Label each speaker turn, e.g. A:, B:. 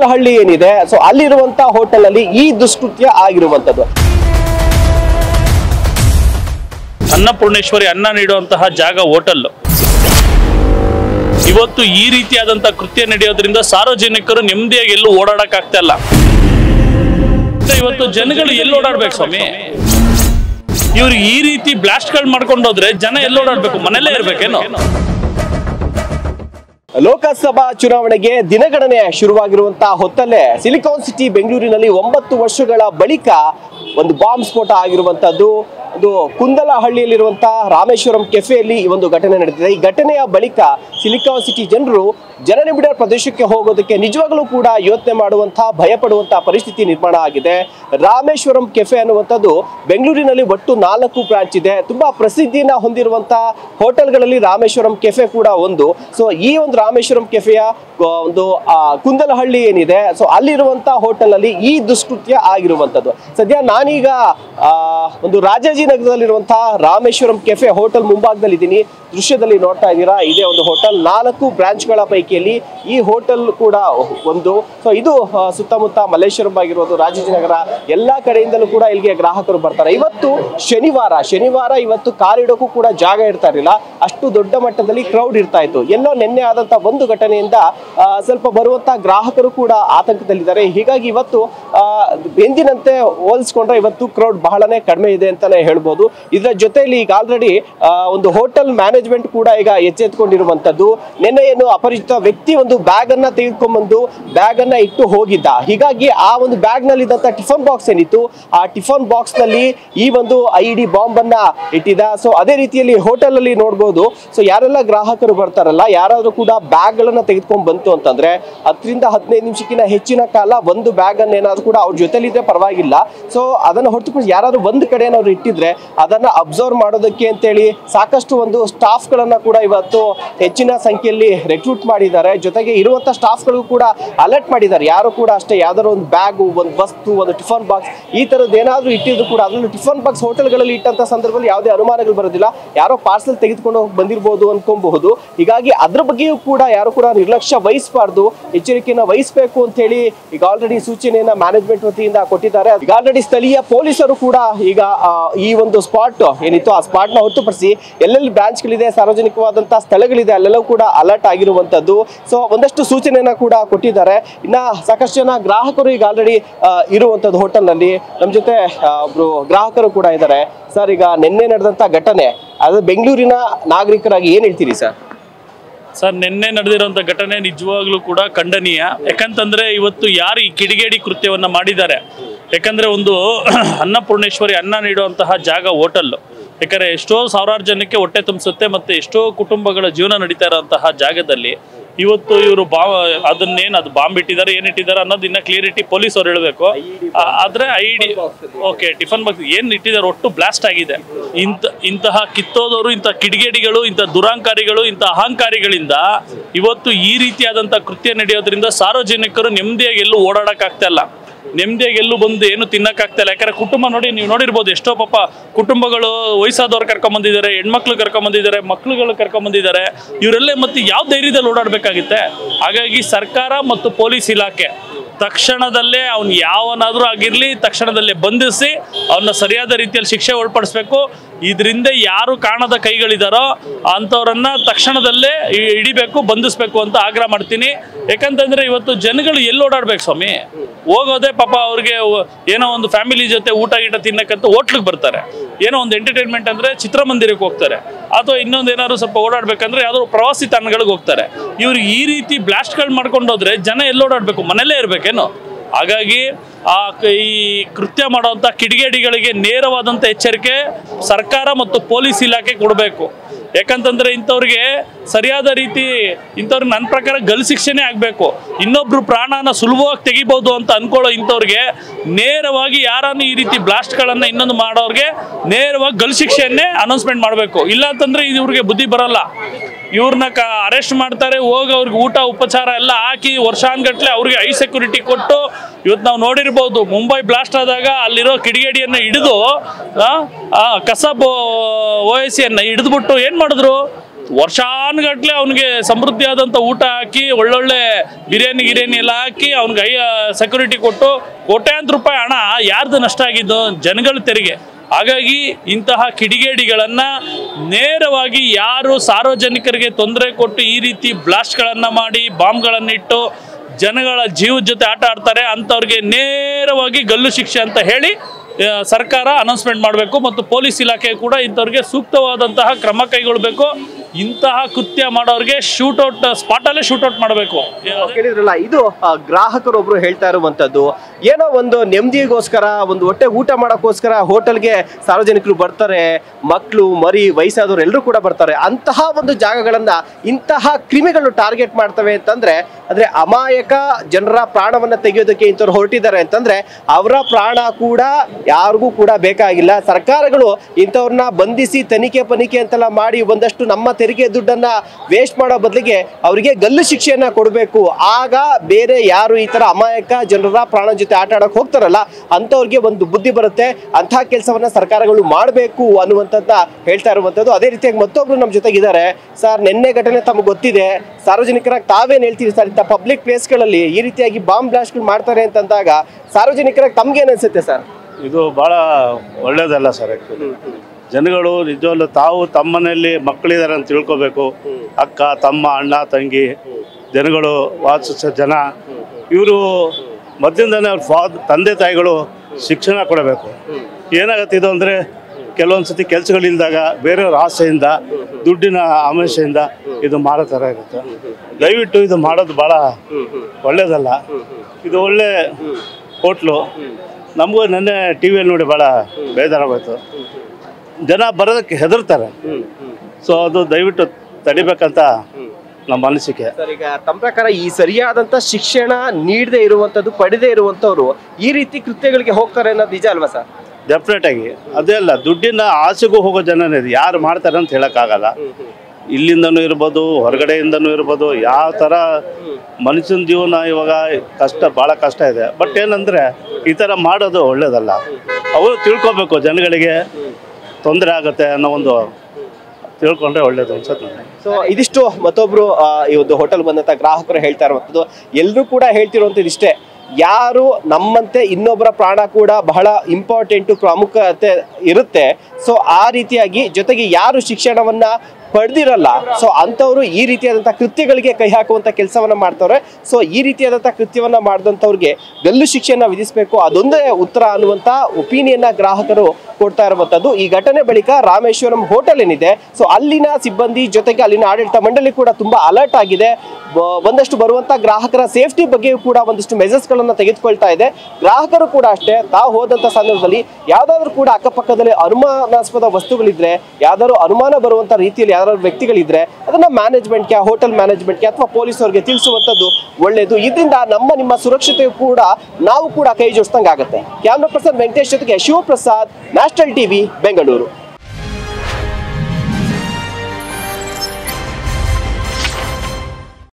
A: ಕುಂದಲಹಳ್ಳಿ ಏನಿದೆ ಸೊ ಅಲ್ಲಿರುವಂತ ಹೋಟೆಲ್ ಅಲ್ಲಿ ಈ ದುಷ್ಕೃತ್ಯ ಆಗಿರುವಂತದ್ದು
B: ಅನ್ನಪೂರ್ಣೇಶ್ವರಿ ಅನ್ನ ನೀಡುವಂತಹ ಜಾಗ ಹೋಟೆಲ್ ಇವತ್ತು ಈ ರೀತಿಯಾದಂತ ಕೃತ್ಯ ನಡೆಯೋದ್ರಿಂದ ಸಾರ್ವಜನಿಕರು ನೆಮ್ಮದಿಯಾಗಿ ಎಲ್ಲೂ ಓಡಾಡಕ್ ಆಗ್ತಾ ಇಲ್ಲ ಮತ್ತೆ ಇವತ್ತು ಜನಗಳು ಎಲ್ಲಿ ಓಡಾಡ್ಬೇಕು ಸ್ವಾಮಿ ಇವ್ರು ಈ ರೀತಿ ಬ್ಲಾಸ್ಟ್ಗಳು ಮಾಡ್ಕೊಂಡು ಹೋದ್ರೆ ಜನ ಎಲ್ಲಿ ಓಡಾಡ್ಬೇಕು ಮನೆಯಲ್ಲೇ ಇರ್ಬೇಕೇನು
A: ಲೋಕಸಭಾ ಚುನಾವಣೆಗೆ ದಿನಗಣನೆ ಶುರುವಾಗಿರುವಂತಹ ಹೊತ್ತಲ್ಲೇ ಸಿಲಿಕಾನ್ ಸಿಟಿ ಬೆಂಗಳೂರಿನಲ್ಲಿ ಒಂಬತ್ತು ವರ್ಷಗಳ ಬಳಿಕ ಒಂದು ಬಾಂಬ್ ಸ್ಫೋಟ ಆಗಿರುವಂತದ್ದು ಒಂದು ಕುಂದಲಹಳ್ಳಿಯಲ್ಲಿರುವಂತಹ ರಾಮೇಶ್ವರಂ ಕೆಫೆಯಲ್ಲಿ ಈ ಒಂದು ಘಟನೆ ನಡೆದಿದೆ ಈ ಘಟನೆಯ ಬಳಿಕ ಸಿಲಿಕಾನ್ ಸಿಟಿ ಜನರು ಜನನಿಬಿಡ ಪ್ರದೇಶಕ್ಕೆ ಹೋಗೋದಕ್ಕೆ ನಿಜವಾಗ್ಲೂ ಕೂಡ ಯೋಚನೆ ಮಾಡುವಂತಹ ಭಯ ಪಡುವಂತಹ ಪರಿಸ್ಥಿತಿ ನಿರ್ಮಾಣ ಆಗಿದೆ ರಾಮೇಶ್ವರಂ ಕೆಫೆ ಅನ್ನುವಂಥದ್ದು ಬೆಂಗಳೂರಿನಲ್ಲಿ ಒಟ್ಟು ನಾಲ್ಕು ಬ್ರಾಂಚ್ ಇದೆ ತುಂಬಾ ಪ್ರಸಿದ್ಧಿಯನ್ನ ಹೊಂದಿರುವಂತಹ ಹೋಟೆಲ್ಗಳಲ್ಲಿ ರಾಮೇಶ್ವರಂ ಕೆಫೆ ಕೂಡ ಒಂದು ಸೊ ಈ ಒಂದು ರಾಮೇಶ್ವರಂ ಕೆಫೆಯ ಆ, ಒಂದು ಆ, ಕುಂದಲಹಳ್ಳಿ ಏನಿದೆ ಸೊ ಅಲ್ಲಿರುವಂತಹ ಹೋಟೆಲ್ ಅಲ್ಲಿ ಈ ದುಷ್ಕೃತ್ಯ ಆಗಿರುವಂತದ್ದು ಸದ್ಯ ನಾನೀಗ ಆ, ಒಂದು ರಾಜಾಜಿನಗರದಲ್ಲಿರುವಂತಹ ರಾಮೇಶ್ವರಂ ಕೆಫೆ ಹೋಟೆಲ್ ಮುಂಭಾಗದಲ್ಲಿ ಇದ್ದೀನಿ ದೃಶ್ಯದಲ್ಲಿ ನೋಡ್ತಾ ಇದ್ದೀರಾ ಇದೇ ಒಂದು ಹೋಟೆಲ್ ನಾಲ್ಕು ಬ್ರಾಂಚ್ಗಳ ಪೈಕಿಯಲ್ಲಿ ಈ ಹೋಟೆಲ್ ಕೂಡ ಒಂದು ಸೊ ಇದು ಆ, ಸುತ್ತಮುತ್ತ ಮಲ್ಲೇಶ್ವರಂ ಆಗಿರ್ಬೋದು ರಾಜಾಜಿನಗರ ಎಲ್ಲಾ ಕಡೆಯಿಂದಲೂ ಕೂಡ ಇಲ್ಲಿಗೆ ಗ್ರಾಹಕರು ಬರ್ತಾರೆ ಇವತ್ತು ಶನಿವಾರ ಶನಿವಾರ ಇವತ್ತು ಕಾರಿಡೋಕ್ಕೂ ಕೂಡ ಜಾಗ ಇರ್ತಾ ಇರಲಿಲ್ಲ ಅಷ್ಟು ದೊಡ್ಡ ಮಟ್ಟದಲ್ಲಿ ಕ್ರೌಡ್ ಇರ್ತಾ ಇತ್ತು ಎಲ್ಲೋ ನಿನ್ನೆ ಆದಂತ ಒಂದು ಘಟನೆಯಿಂದ ಆ, ಸ್ವಲ್ಪ ಬರುವಂತ ಗ್ರಾಹಕರು ಕೂಡ ಆತಂಕದಲ್ಲಿದ್ದಾರೆ ಹೀಗಾಗಿ ಇವತ್ತು ಆ, ಎಂದಿನಂತೆ ಹೋಲಿಸ್ಕೊಂಡ್ರೆ ಇವತ್ತು ಕ್ರೌಡ್ ಬಹಳನೇ ಕಡಿಮೆ ಇದೆ ಅಂತಾನೆ ಹೇಳ್ಬೋದು ಇದರ ಜೊತೆಯಲ್ಲಿ ಈಗ ಆಲ್ರೆಡಿ ಒಂದು ಹೋಟೆಲ್ ಮ್ಯಾನೇಜ್ಮೆಂಟ್ ಕೂಡ ಈಗ ಎಚ್ಚೆತ್ಕೊಂಡಿರುವಂತದ್ದು ನಿನ್ನೆ ಏನು ಅಪರಿಚಿತ ವ್ಯಕ್ತಿ ಒಂದು ಬ್ಯಾಗ್ ಅನ್ನ ತೆಗೆದುಕೊಂಡ್ಬಂದು ಬ್ಯಾಗ್ ಅನ್ನ ಇಟ್ಟು ಹೋಗಿದ್ದ ಹೀಗಾಗಿ ಆ ಒಂದು ಬ್ಯಾಗ್ ನಲ್ಲಿ ಇದ್ದಂತ ಟಿಫನ್ ಬಾಕ್ಸ್ ಏನಿತ್ತು ಆ ಟಿಫನ್ ಬಾಕ್ಸ್ ನಲ್ಲಿ ಈ ಒಂದು ಐ ಡಿ ಬಾಂಬ್ ಅನ್ನ ಇಟ್ಟಿದ್ದ ಸೊ ಅದೇ ರೀತಿಯಲ್ಲಿ ಹೋಟೆಲ್ ಅಲ್ಲಿ ನೋಡ್ಬೋದು ಸೊ ಯಾರೆಲ್ಲ ಗ್ರಾಹಕರು ಬರ್ತಾರಲ್ಲ ಯಾರಾದ್ರೂ ಕೂಡ ಬ್ಯಾಗ್ ಗಳನ್ನ ತೆಗೆದುಕೊಂಡ್ ಬಂತು ಅಂತಂದ್ರೆ ಹತ್ತರಿಂದ ಹದಿನೈದು ನಿಮಿಷಕ್ಕಿಂತ ಹೆಚ್ಚಿನ ಕಾಲ ಒಂದು ಬ್ಯಾಗ್ ಅನ್ನ ಏನಾದ್ರು ಕೂಡ ಅವ್ರ ಜೊತೆಲಿದ್ರೆ ಪರವಾಗಿಲ್ಲ ಸೊ ಅದನ್ನ ಹೊರತುಪಡಿಸಿ ಯಾರಾದ್ರೂ ಒಂದು ಕಡೆ ಅವ್ರು ಇಟ್ಟಿದ್ರೆ ಅದನ್ನ ಅಬ್ಸರ್ವ್ ಮಾಡೋದಕ್ಕೆ ಅಂತೇಳಿ ಸಾಕಷ್ಟು ಒಂದು ಸ್ಟಾಫ್ ಗಳನ್ನ ಕೂಡ ಇವತ್ತು ಹೆಚ್ಚಿನ ಸಂಖ್ಯೆಯಲ್ಲಿ ರೆಕ್ರೂಟ್ ಮಾಡಿದ್ದಾರೆ ಜೊತೆಗೆ ಇರುವಂತ ಸ್ಟಾಫ್ ಗಳು ಕೂಡ ಅಲರ್ಟ್ ಮಾಡಿದ್ದಾರೆ ಯಾರು ಕೂಡ ಅಷ್ಟೇ ಯಾವ್ದಾದ್ರು ಒಂದು ಬ್ಯಾಗ್ ಒಂದು ವಸ್ತು ಒಂದು ಟಿಫನ್ ಬಾಕ್ಸ್ ಈ ತರದ್ದು ಏನಾದ್ರೂ ಇಟ್ಟಿದ್ರು ಕೂಡ ಅದರಲ್ಲೂ ಟಿಫನ್ ಬಾಕ್ಸ್ ಹೋಟೆಲ್ಗಳಲ್ಲಿ ಇಟ್ಟಂತ ಸಂದರ್ಭದಲ್ಲಿ ಯಾವುದೇ ಅನುಮಾನಗಳು ಬರೋದಿಲ್ಲ ಯಾರೋ ಪಾರ್ಸಲ್ ತೆಗೆದುಕೊಂಡು ಹೋಗಿ ಬಂದಿರಬಹುದು ಅನ್ಕೊಬಹುದು ಹೀಗಾಗಿ ಅದ್ರ ಬಗ್ಗೆಯೂ ಕೂಡ ಯಾರು ಕೂಡ ನಿರ್ಲಕ್ಷ್ಯ ವಹಿಸಬಾರ್ದು ಎಚ್ಚರಿಕೆಯನ್ನ ವಹಿಸಬೇಕು ಅಂತ ಹೇಳಿ ಈಗ ಆಲ್ರೆಡಿ ಸೂಚನೆಯನ್ನ ಮ್ಯಾನೇಜ್ಮೆಂಟ್ ವತಿಯಿಂದ ಕೊಟ್ಟಿದ್ದಾರೆ ಈಗ ಆಲ್ರೆಡಿ ಸ್ಥಳೀಯ ಪೊಲೀಸರು ಕೂಡ ಈಗ ಆ, ಈ ಒಂದು ಸ್ಪಾಟ್ ಏನಿತ್ತು ಆ ಸ್ಪಾಟ್ ನ ಹೊರತುಪಡಿಸಿ ಎಲ್ಲೆಲ್ಲಿ ಬ್ರಾಂಚ್ಗಳಿದೆ ಸಾರ್ವಜನಿಕವಾದಂತಹ ಸ್ಥಳಗಳಿದೆ ಅಲ್ಲೆಲ್ಲವೂ ಕೂಡ ಅಲರ್ಟ್ ಆಗಿರುವಂತದ್ದು ಸೊ ಒಂದಷ್ಟು ಸೂಚನೆಯನ್ನ ಕೂಡ ಕೊಟ್ಟಿದ್ದಾರೆ ಇನ್ನ ಸಾಕಷ್ಟು ಜನ ಗ್ರಾಹಕರು ಈಗ ಆಲ್ರೆಡಿ ಇರುವಂತದ್ದು ಹೋಟೆಲ್ ನಲ್ಲಿ ನಮ್ಮ ಜೊತೆ ಆ, ಒಬ್ರು ಗ್ರಾಹಕರು ಕೂಡ ಇದ್ದಾರೆ ಸರ್ ಈಗ ನಿನ್ನೆ ನಡೆದಂತ ಘಟನೆ ಅದು ಬೆಂಗಳೂರಿನ ನಾಗರಿಕರಾಗಿ ಏನ್ ಹೇಳ್ತೀರಿ ಸರ್
B: ಸರ್ ನಿನ್ನೆ ನಡೆದಿರುವಂತ ಘಟನೆ ನಿಜವಾಗ್ಲೂ ಕೂಡ ಖಂಡನೀಯ ಯಾಕಂತಂದ್ರೆ ಇವತ್ತು ಯಾರು ಈ ಕಿಡಿಗೇಡಿ ಕೃತ್ಯವನ್ನ ಮಾಡಿದ್ದಾರೆ ಯಾಕಂದ್ರೆ ಒಂದು ಅನ್ನಪೂರ್ಣೇಶ್ವರಿ ಅನ್ನ ನೀಡುವಂತಹ ಜಾಗ ಹೋಟೆಲ್ ಯಾಕಂದ್ರೆ ಎಷ್ಟೋ ಸಾವಿರಾರು ಜನಕ್ಕೆ ಹೊಟ್ಟೆ ತುಂಬಿಸುತ್ತೆ ಮತ್ತೆ ಎಷ್ಟೋ ಕುಟುಂಬಗಳ ಜೀವನ ನಡೀತಾ ಇರೋಂತಹ ಜಾಗದಲ್ಲಿ ಇವತ್ತು ಇವರು ಬಾ ಅದನ್ನೇನು ಅದು ಬಾಂಬ್ ಇಟ್ಟಿದ್ದಾರೆ ಏನ್ ಇಟ್ಟಿದ್ದಾರೆ ಅನ್ನೋದು ಇನ್ನ ಕ್ಲಿಯರಿಟಿ ಪೊಲೀಸ್ ಅವ್ರು ಹೇಳಬೇಕು ಆದ್ರೆ I D okay tiffin box ಏನ್ ಇಟ್ಟಿದ್ದಾರೆ ಒಟ್ಟು ಬ್ಲಾಸ್ಟ್ ಆಗಿದೆ ಇಂತ ಇಂತಹ ಕಿತ್ತೋದವರು ಇಂಥ ಕಿಡಿಗೇಡಿಗಳು ಇಂಥ ದುರಾಂಕಾರಿಗಳು ಇಂಥ ಅಹಂಕಾರಿಗಳಿಂದ ಇವತ್ತು ಈ ರೀತಿಯಾದಂಥ ಕೃತ್ಯ ನಡೆಯೋದ್ರಿಂದ ಸಾರ್ವಜನಿಕರು ನೆಮ್ಮದಿಯಾಗಿ ಎಲ್ಲೂ ಓಡಾಡಕ್ ಆಗ್ತಾ ಇಲ್ಲ ನೆಮ್ಮದಿಯಾಗಿ ಎಲ್ಲೂ ಬಂದು ಏನು ತಿನ್ನಕ್ಕಾಗ್ತಾ ಇಲ್ಲ ಯಾಕಂದ್ರೆ ಕುಟುಂಬ ನೋಡಿ ನೀವು ನೋಡಿರ್ಬೋದು ಎಷ್ಟೋ ಪಾಪ ಕುಟುಂಬಗಳು ವಯಸ್ಸಾದವ್ರು ಕರ್ಕೊಂಬಂದಿದ್ದಾರೆ ಹೆಣ್ಮಕ್ಳು ಕರ್ಕೊಂಬಂದಿದ್ದಾರೆ ಮಕ್ಳುಗಳು ಕರ್ಕೊಂಬಂದಿದ್ದಾರೆ ಇವರೆಲ್ಲ ಮತ್ತೆ ಯಾವ ಧೈರ್ಯದಲ್ಲಿ ಓಡಾಡಬೇಕಾಗುತ್ತೆ ಹಾಗಾಗಿ ಸರ್ಕಾರ ಮತ್ತು ಪೊಲೀಸ್ ಇಲಾಖೆ ತಕ್ಷಣದಲ್ಲೇ ಅವ್ನು ಯಾವನಾದ್ರೂ ಆಗಿರ್ಲಿ ತಕ್ಷಣದಲ್ಲೇ ಬಂಧಿಸಿ ಅವನ್ನ ಸರಿಯಾದ ರೀತಿಯಲ್ಲಿ ಶಿಕ್ಷೆ ಒಳಪಡಿಸ್ಬೇಕು ಇದರಿಂದ ಯಾರು ಕಾಣದ ಕೈಗಳಿದಾರೋ ಅಂಥವ್ರನ್ನ ತಕ್ಷಣದಲ್ಲೇ ಹಿ- ಹಿಡಿಬೇಕು ಬಂಧಿಸ್ಬೇಕು ಅಂತ ಆಗ್ರಹ ಮಾಡ್ತೀನಿ ಯಾಕಂತಂದ್ರೆ ಇವತ್ತು ಜನಗಳು ಎಲ್ಲಿ ಓಡಾಡ್ಬೇಕು ಸ್ವಾಮಿ ಹೋಗೋದೇ ಪಾಪ ಅವ್ರಿಗೆ ವ- ಏನೋ ಒಂದು ಫ್ಯಾಮಿಲಿ ಜೊತೆ ಊಟ ಗೀಟ ತಿನ್ನಕ್ಕಂತ ಹೋಟ್ಲಿಗೆ ಬರ್ತಾರೆ ಏನೋ ಒಂದು ಎಂಟರ್ಟೈನ್ಮೆಂಟ್ ಅಂದ್ರೆ ಚಿತ್ರಮಂದಿರಕ್ಕೆ ಹೋಗ್ತಾರೆ ಅಥವಾ ಇನ್ನೊಂದು ಏನಾದ್ರು ಸ್ವಲ್ಪ ಓಡಾಡ್ಬೇಕಂದ್ರೆ ಯಾವ್ದೋ ಪ್ರವಾಸಿ ತಾಣಗಳಿಗೆ ಹೋಗ್ತಾರೆ ಇವ್ರು ಈ ರೀತಿ ಬ್ಲಾಸ್ಟ್ಗಳು ಮಾಡ್ಕೊಂಡು ಹೋದ್ರೆ ಜನ ಎಲ್ಲಿ ಓಡಾಡ್ಬೇಕು ಮನೆಯಲ್ಲೇ ಇರ್ಬೇಕೇನು ಹಾಗಾಗಿ ಆ ಕ- ಈ ಕೃತ್ಯ ಮಾಡುವಂಥ ಕಿಡಿಗೇಡಿಗಳಿಗೆ ನೇರವಾದಂಥ ಎಚ್ಚರಿಕೆ ಸರ್ಕಾರ ಮತ್ತು ಪೊಲೀಸ್ ಇಲಾಖೆ ಕೊಡಬೇಕು ಯಾಕಂತಂದ್ರೆ ಇಂಥವ್ರಿಗೆ ಸರಿಯಾದ ರೀತಿ ಇಂಥವ್ರಿಗೆ ನನ್ನ ಪ್ರಕಾರ ಗಲ್ ಶಿಕ್ಷೆನೇ ಆಗಬೇಕು ಇನ್ನೊಬ್ರು ಪ್ರಾಣನ ಸುಲಭವಾಗಿ ತೆಗಿಬೋದು ಅಂತ ಅನ್ಕೊಳ್ಳೋ ಇಂಥವ್ರಿಗೆ ನೇರವಾಗಿ ಯಾರನ್ನು ಈ ರೀತಿ ಬ್ಲಾಸ್ಟ್ಗಳನ್ನು ಇನ್ನೊಂದು ಮಾಡೋರಿಗೆ ನೇರವಾಗಿ ಗಲ್ ಶಿಕ್ಷೆಯನ್ನೇ ಅನೌನ್ಸ್ಮೆಂಟ್ ಮಾಡಬೇಕು ಇಲ್ಲ ಅಂತಂದ್ರೆ ಇದು ಇವ್ರಿಗೆ ಬುದ್ಧಿ ಬರಲ್ಲ ಇವ್ರನ್ನ ಕ ಅರೆಸ್ಟ್ ಮಾಡ್ತಾರೆ ಹೋಗಿ ಅವ್ರಿಗೆ ಊಟ ಉಪಚಾರ ಎಲ್ಲ ಹಾಕಿ ವರ್ಷಾನ್ಗಟ್ಲೆ ಅವ್ರಿಗೆ ಐ ಸೆಕ್ಯೂರಿಟಿ ಕೊಟ್ಟು ಇವತ್ತು ನಾವು ನೋಡಿರ್ಬೋದು ಮುಂಬೈ ಬ್ಲಾಸ್ಟ್ ಆದಾಗ ಅಲ್ಲಿರೋ ಕಿಡಿಗೇಡಿಯನ್ನ ಹಿಡಿದು ಆ, ಆ, ಕಸಬ್ ಓ ಎಸ್ ಸಿಯನ್ನ ಹಿಡಿದ್ಬಿಟ್ಟು ಏನು ಮಾಡಿದ್ರು ವರ್ಷಾನುಗಟ್ಲೆ ಅವನಿಗೆ ಸಮೃದ್ಧಿಯಾದಂಥ ಊಟ ಹಾಕಿ ಒಳ್ಳೊಳ್ಳೆ ಬಿರಿಯಾನಿ ಗಿರಿಯಾನಿ ಎಲ್ಲ ಹಾಕಿ ಅವ್ನಿಗೆ ಐ ಸೆಕ್ಯೂರಿಟಿ ಕೊಟ್ಟು ಕೋಟ್ಯಾಂತರ ರೂಪಾಯಿ ಹಣ ಯಾರ್ದು ನಷ್ಟ ಆಗಿದ್ದು ಜನಗಳ ತೆರಿಗೆ ಹಾಗಾಗಿ ಇಂತಹ ಕಿಡಿಗೇಡಿಗಳನ್ನ ನೇರವಾಗಿ ಯಾರು ಸಾರ್ವಜನಿಕರಿಗೆ ತೊಂದರೆ ಕೊಟ್ಟು ಈ ರೀತಿ ಬ್ಲಾಸ್ಟ್ಗಳನ್ನು ಮಾಡಿ ಬಾಂಬ್ಗಳನ್ನಿಟ್ಟು ಜನಗಳ ಜೀವದ ಜೊತೆ ಆಟ ಆಡ್ತಾರೆ ಅಂಥವ್ರಿಗೆ ನೇರವಾಗಿ ಗಲ್ಲು ಶಿಕ್ಷೆ ಅಂತ ಹೇಳಿ ಆ, ಸರ್ಕಾರ ಅನೌನ್ಸ್ಮೆಂಟ್ ಮಾಡಬೇಕು ಮತ್ತು ಪೊಲೀಸ್ ಇಲಾಖೆ ಕೂಡ ಇಂಥವ್ರಿಗೆ ಸೂಕ್ತವಾದಂತಹ ಕ್ರಮ ಕೈಗೊಳ್ಳಬೇಕು ಇಂತಹ ಕೃತ್ಯ ಮಾಡೋರಿಗೆ ಶೂಟೌಟ್ ಸ್ಪಾಟಲ್ಲೇ ಶೂಟೌಟ್ ಮಾಡಬೇಕು
A: ಕೇಳಿದ್ರಲ್ಲ ಇದು ಆ, ಗ್ರಾಹಕರೊಬ್ರು ಹೇಳ್ತಾ ಇರುವಂತದ್ದು ಏನೋ ಒಂದು ನೆಮ್ಮದಿಗೋಸ್ಕರ ಒಂದು ಹೊಟ್ಟೆ ಊಟ ಮಾಡೋಕ್ಕೋಸ್ಕರ ಹೋಟೆಲ್ಗೆ ಸಾರ್ವಜನಿಕರು ಬರ್ತಾರೆ ಮಕ್ಕಳು ಮರಿ ವಯಸ್ಸಾದವರು ಎಲ್ಲರೂ ಕೂಡ ಬರ್ತಾರೆ ಅಂತಹ ಒಂದು ಜಾಗಗಳನ್ನ ಇಂತಹ ಕ್ರಿಮಿಗಳು ಟಾರ್ಗೆಟ್ ಮಾಡ್ತವೆ ಅಂತಂದ್ರೆ ಅಂದ್ರೆ ಅಮಾಯಕ ಜನರ ಪ್ರಾಣವನ್ನ ತೆಗೆಯೋದಕ್ಕೆ ಇಂಥವ್ರು ಹೊರಟಿದ್ದಾರೆ ಅಂತಂದ್ರೆ ಅವರ ಪ್ರಾಣ ಕೂಡ ಯಾರಿಗೂ ಕೂಡ ಬೇಕಾಗಿಲ್ಲ ಸರ್ಕಾರಗಳು ಇಂಥವ್ರನ್ನ ಬಂಧಿಸಿ ತನಿಖೆ ಪನಿಖೆ ಅಂತೆಲ್ಲ ಮಾಡಿ ಒಂದಷ್ಟು ನಮ್ಮ ತೆರಿಗೆ ದುಡ್ಡನ್ನ ವೇಸ್ಟ್ ಮಾಡೋ ಬದಲಿಗೆ ಅವರಿಗೆ ಗಲ್ಲು ಶಿಕ್ಷೆಯನ್ನ ಕೊಡಬೇಕು ಆಗ ಬೇರೆ ಯಾರು ಈ ತರ ಅಮಾಯಕ ಜನರ ಪ್ರಾಣ ಜೊತೆ ಆಟ ಆಡಕ್ ಹೋಗ್ತಾರಲ್ಲ ಅಂಥವ್ರಿಗೆ ಒಂದು ಬುದ್ಧಿ ಬರುತ್ತೆ ಅಂತಹ ಕೆಲಸವನ್ನ ಸರ್ಕಾರಗಳು ಮಾಡಬೇಕು ಅನ್ನುವಂಥದ್ದ ಹೇಳ್ತಾ ಇರುವಂಥದ್ದು ಅದೇ ರೀತಿಯಾಗಿ ಮತ್ತೊಬ್ರು ನಮ್ಮ ಜೊತೆಗಿದ್ದಾರೆ ಸರ್ ನಿನ್ನೆ ಘಟನೆ ತಮಗೆ ಗೊತ್ತಿದೆ ಸಾರ್ವಜನಿಕರಾಗಿ ತಾವೇನು ಹೇಳ್ತೀರಿ ಸರ್ ಇಂಥ ಪಬ್ಲಿಕ್ ಪ್ಲೇಸ್ಗಳಲ್ಲಿ ಈ ರೀತಿಯಾಗಿ ಬಾಂಬ್ ಬ್ಲಾಸ್ಟ್ಗಳು ಮಾಡ್ತಾರೆ ಅಂತಂದಾಗ ಸಾರ್ವಜನಿಕರಾಗಿ ತಮ್ಗೇನು ಅನ್ಸುತ್ತೆ ಸರ್
C: ಇದು ಭಾಳ ಒಳ್ಳೇದಲ್ಲ ಸರ್ ಆ್ಯಕ್ಚುಲಿ ಜನಗಳು ನಿಜವಲ್ಲೂ ತಾವು ತಮ್ಮ ಮನೆಯಲ್ಲಿ ಮಕ್ಕಳಿದ್ದಾರೆ ಅಂತ ತಿಳ್ಕೊಬೇಕು ಅಕ್ಕ ತಮ್ಮ ಅಣ್ಣ ತಂಗಿ ಜನಗಳು ವಾಸಿಸೋ ಜನ ಇವರು ಮೊದಲಿಂದನೇ ಅವ್ರ ಫಾದ್ ತಂದೆ ತಾಯಿಗಳು ಶಿಕ್ಷಣ ಕೊಡಬೇಕು ಏನಾಗತ್ತೆ ಇದು ಅಂದರೆ ಕೆಲವೊಂದು ಸತಿ ಕೆಲಸಗಳಿಲ್ದಾಗ ಬೇರೆಯವ್ರ ಆಸೆಯಿಂದ ದುಡ್ಡಿನ ಆಮಿಷದಿಂದ ಇದು ಮಾಡೋ ಥರ ಇರುತ್ತೆ ದಯವಿಟ್ಟು ಇದು ಮಾಡೋದು ಭಾಳ ಒಳ್ಳೇದಲ್ಲ ಇದು ಒಳ್ಳೆ ಹೋಟ್ಲು ನಮಗೂ ನೆನ್ನೆ ಟಿ ವಿಯಲ್ಲಿ ನೋಡಿ ಭಾಳ ಬೇಜಾರಾಗೋಯ್ತು ಜನ ಬರೋದಕ್ಕೆ ಹೆದರ್ತಾರೆ ಸೊ ಅದು ದಯವಿಟ್ಟು ತಡಿಬೇಕಂತ ನಮ್ಮ ಅನಿಸಿಕೆ
A: ಸರ್ ಈಗ ತಮ್ಮ ಪ್ರಕಾರ ಈ ಸರಿಯಾದಂತ ಶಿಕ್ಷಣ ನೀಡದೇ ಇರುವಂತದ್ದು ಪಡೆದೇ ಇರುವಂತವ್ರು ಈ ರೀತಿ ಕೃತ್ಯಗಳಿಗೆ ಹೋಗ್ತಾರೆ ಅನ್ನೋದು ನಿಜ ಅಲ್ವಾ ಸರ್
C: ಡೆಫಿನೆಟ್ ಆಗಿ ಅದೇ ಅಲ್ಲ ದುಡ್ಡಿನ ಆಸೆಗೂ ಹೋಗೋ ಜನನೇ ಇದು ಯಾರು ಮಾಡ್ತಾರೆ ಅಂತ ಹೇಳೋಕ್ಕಾಗಲ್ಲ ಇಲ್ಲಿಂದನೂ ಇರ್ಬೋದು ಹೊರಗಡೆಯಿಂದನೂ ಇರ್ಬೋದು ಯಾವ ಥರ ಮನುಷ್ಯನ ಜೀವನ ಇವಾಗ ಕಷ್ಟ ಭಾಳ ಕಷ್ಟ ಇದೆ ಬಟ್ ಏನಂದರೆ ಈ ಥರ ಮಾಡೋದು ಒಳ್ಳೇದಲ್ಲ ಅವರು ತಿಳ್ಕೊಬೇಕು ಜನಗಳಿಗೆ ತೊಂದರೆ ಆಗುತ್ತೆ ಅನ್ನೋ ಒಂದು ತಿಳ್ಕೊಂಡ್ರೆ ಒಳ್ಳೇದು ಅನ್ಸುತ್ತೆ ನನಗೆ
A: ಸೊ ಇದಿಷ್ಟು ಮತ್ತೊಬ್ರು ಆ, ಈ ಒಂದು ಹೋಟೆಲ್ ಬಂದಂತ ಗ್ರಾಹಕರು ಹೇಳ್ತಾ ಇರುವಂತದ್ದು ಎಲ್ಲರೂ ಕೂಡ ಹೇಳ್ತಿರುವಂತದ್ದು ಇಷ್ಟೇ ಯಾರು ನಮ್ಮಂತೆ ಇನ್ನೊಬ್ಬರ ಪ್ರಾಣ ಕೂಡ ಬಹಳ ಇಂಪಾರ್ಟೆಂಟು ಪ್ರಾಮುಖ್ಯತೆ ಇರುತ್ತೆ ಸೊ ಆ ರೀತಿಯಾಗಿ ಜೊತೆಗೆ ಯಾರು ಶಿಕ್ಷಣವನ್ನ ಪಡೆದಿರಲ್ಲ ಸೊ ಅಂಥವ್ರು ಈ ರೀತಿಯಾದಂಥ ಕೃತ್ಯಗಳಿಗೆ ಕೈ ಹಾಕುವಂಥ ಕೆಲಸವನ್ನ ಮಾಡ್ತಾರೆ ಸೊ ಈ ರೀತಿಯಾದಂಥ ಕೃತ್ಯವನ್ನ ಮಾಡಿದಂಥವ್ರಿಗೆ ಗಲ್ಲು ಶಿಕ್ಷೆಯನ್ನ ವಿಧಿಸಬೇಕು ಅದೊಂದೇ ಉತ್ತರ ಅನ್ನುವಂಥ ಒಪಿನಿಯನ್ನ ಗ್ರಾಹಕರು ಕೊಡ್ತಾ ಇರುವಂಥದ್ದು ಈ ಘಟನೆ ಬಳಿಕ ರಾಮೇಶ್ವರಂ ಹೋಟೆಲ್ ಏನಿದೆ ಸೊ ಅಲ್ಲಿನ ಸಿಬ್ಬಂದಿ ಜೊತೆಗೆ ಅಲ್ಲಿನ ಆಡಳಿತ ಮಂಡಳಿ ಕೂಡ ತುಂಬಾ ಅಲರ್ಟ್ ಆಗಿದೆ ಬ- ಒಂದಷ್ಟು ಬರುವಂತ ಗ್ರಾಹಕರ ಸೇಫ್ಟಿ ಬಗ್ಗೆಯೂ ಕೂಡ ಒಂದಿಷ್ಟು ಮೆಸರ್ಸ್ ಗಳನ್ನ ತೆಗೆದುಕೊಳ್ತಾ ಇದೆ ಗ್ರಾಹಕರು ಕೂಡ ಅಷ್ಟೇ ತಾವು ಹೋದಂತ ಸಂದರ್ಭದಲ್ಲಿ ಯಾವ್ದಾದ್ರು ಕೂಡ ಅಕ್ಕಪಕ್ಕದಲ್ಲಿ ಅನುಮಾನಾಸ್ಪದ ವಸ್ತುಗಳಿದ್ರೆ ಯಾವ್ದಾದ್ರು ಅನುಮಾನ ಬರುವಂತ ರೀತಿಯಲ್ಲಿ ಯಾವ್ದಾದ್ರು ವ್ಯಕ್ತಿಗಳಿದ್ರೆ ಅದನ್ನ ಮ್ಯಾನೇಜ್ಮೆಂಟ್ಗೆ ಹೋಟೆಲ್ ಮ್ಯಾನೇಜ್ಮೆಂಟ್ಗೆ ಅಥವಾ ಪೊಲೀಸರಿಗೆ ತಿಳಿಸುವಂತದ್ದು ಒಳ್ಳೆಯದು ಇದರಿಂದ ನಮ್ಮ ನಿಮ್ಮ ಸುರಕ್ಷತೆಯು ಕೂಡ ನಾವು ಕೂಡ ಕೈ ಜೋಡಿಸ್ದಂಗೆ ಆಗುತ್ತೆ ಕ್ಯಾಮ್ರಾ ಪರ್ಸನ್ ವೆಂಕಟೇಶ್ ಜೊತೆಗೆ ಶಿವಪ್ರಸಾದ್ ನ್ಯಾಷನಲ್ ಟಿವಿ ಬೆಂಗಳೂರು